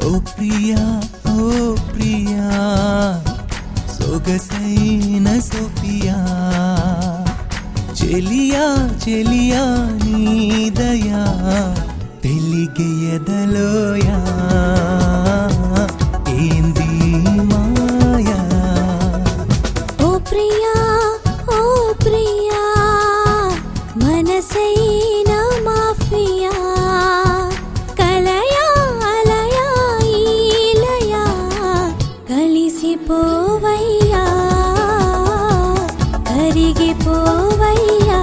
ఓ ప్రియా ఓ ప్రియా సొగసైన సోఫియా చెలియా చెలియా నీదయా తెలిగెయదలోయా ఏంది మాయా ఓ ప్రియా ఓ ప్రియా మనసైన మాఫియా కలయా అలయా ఈలయా కలిసిపోవయ్యా కరిగిపోవయ్యా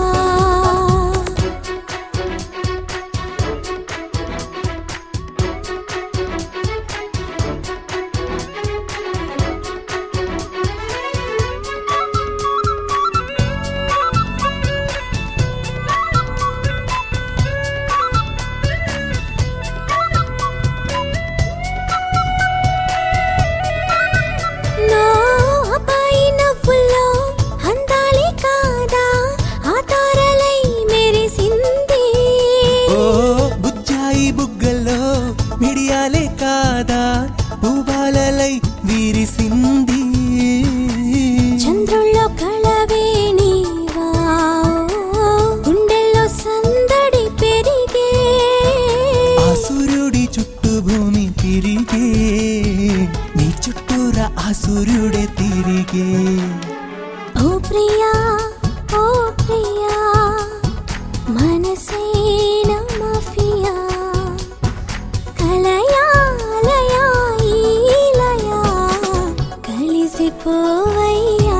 నో పైన ఫుల్లో అందాలి కాదా ఆ తారలై మెరిసింది ఓ బుజ్జాయి బుగ్గల్లో మిడియాలే కాదా పూబాలలై విరిసింది చంద్రుల్లో కళవేణివా గుండెల్లో సందడి పెరిగే ఆ సూర్యుడి చుట్టూ భూమి తిరిగే నీ చుట్టూరా ఆ సూర్యుడే తిరిగే ఓ ప్రియా ఓ ప్రియా మనసైన మాఫియా కలయా లయా ఈలయా కలిసిపోవయ్యా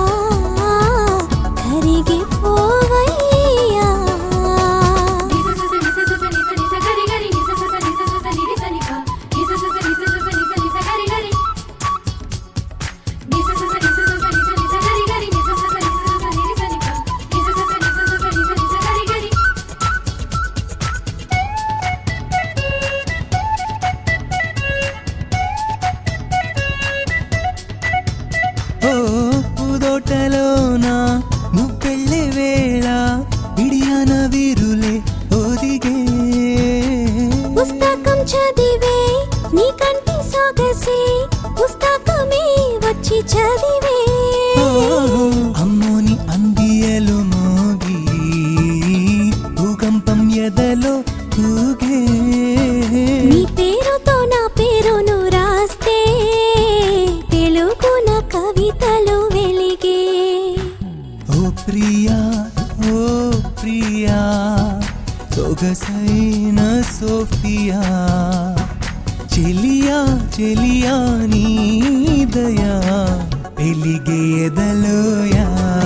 కరిగిపోవయ్యా ఓ పూదోటలోన నువ్వెళ్ళే వేళ ఇడియాన వీరులే ఒదిగే పుస్తకం చదివే నీ కంటి సొగసే పుస్తకమే వచ్చి చదివే ఓ, అమ్మోని అందియలు మోగి భూకంపం ఎదలో ఊగే నీ పేరుతో నా పేరును రాస్తే తెలుగున కవితలు వెలిగే ఓ ప్రియా ఓ ప్రియా సొగసైన సోఫియా చెలియా చెలియా నీ దయా పెలిగే ఎదలోయా